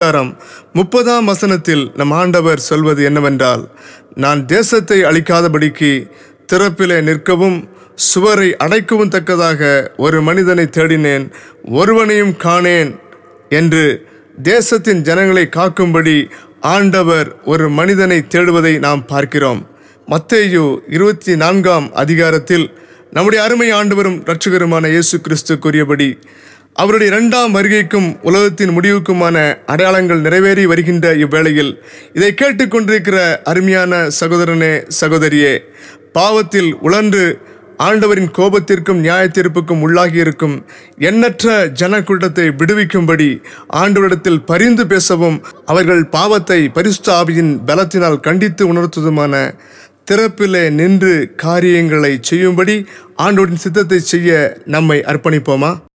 அதிகாரம் முப்பதாம் வசனத்தில் நம் ஆண்டவர் சொல்வது என்னவென்றால் நான் தேசத்தை அழிக்காதபடிக்கு திறப்பிலே நிற்கவும் சுவரை அடைக்கவும் தக்கதாக ஒரு மனிதனை தேடினேன் ஒருவனையும் காணேன் என்று தேசத்தின் ஜனங்களை காக்கும்படி ஆண்டவர் ஒரு மனிதனை தேடுவதை நாம் பார்க்கிறோம் மத்தேயு இருபத்தி நான்காம் அதிகாரத்தில் நம்முடைய அருமை ஆண்டவரும் இரட்சகருமான இயேசு கிறிஸ்து கூறியபடி அவருடைய இரண்டாம் வருகைக்கும் உலகத்தின் முடிவுக்குமான அடையாளங்கள் நிறைவேறி வருகின்ற இவ்வேளையில் இதை கேட்டுக்கொண்டிருக்கிற அருமையான சகோதரனே சகோதரியே பாவத்தில் உழன்று ஆண்டவரின் கோபத்திற்கும் நியாய தீர்ப்புக்கும் உள்ளாகியிருக்கும் எண்ணற்ற ஜனக்கூட்டத்தை விடுவிக்கும்படி ஆண்டவரிடத்தில் பரிந்து பேசவும் அவர்கள் பாவத்தை பரிசுத்த ஆவியின் பலத்தினால் கண்டித்து உணர்த்துவதுமான திறப்பிலே நின்று காரியங்களை செய்யும்படி ஆண்டவரின் சித்தத்தை செய்ய நம்மை அர்ப்பணிப்போமா